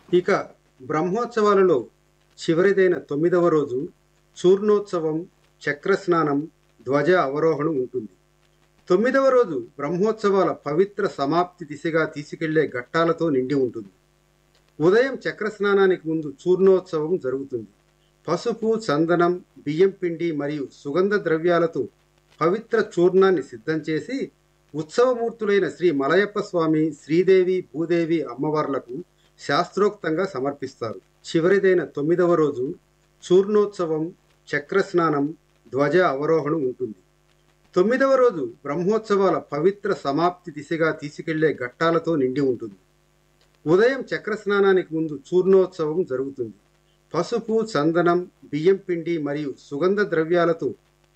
ఇక బ్రహ్మోత్సవాలలో చివరిదైన తొమ్మిదవ రోజు చూర్ణోత్సవం చక్రస్నానం ధ్వజ అవరోహణం ఉంటుంది తొమ్మిదవ రోజు బ్రహ్మోత్సవాల పవిత్ర సమాప్తి దిశగా తీసుకెళ్లే ఘట్టాలతో నిండి ఉంటుంది ఉదయం చక్రస్నానానికి ముందు చూర్ణోత్సవం జరుగుతుంది పసుపు చందనం బియ్యం పిండి మరియు సుగంధ ద్రవ్యాలతో పవిత్ర చూర్ణాన్ని సిద్ధం చేసి ఉత్సవమూర్తులైన శ్రీ మలయప్ప స్వామి శ్రీదేవి భూదేవి అమ్మవార్లకు శాస్త్రోక్తంగా సమర్పిస్తారు చివరిదైన తొమ్మిదవ రోజు చూర్ణోత్సవం చక్రస్నానం ధ్వజ అవరోహణం ఉంటుంది తొమ్మిదవ రోజు బ్రహ్మోత్సవాల పవిత్ర సమాప్తి దిశగా తీసుకెళ్లే ఘట్టాలతో నిండి ఉంటుంది ఉదయం చక్రస్నానానికి ముందు చూర్ణోత్సవం జరుగుతుంది పసుపు చందనం బియ్యం పిండి మరియు సుగంధ ద్రవ్యాలతో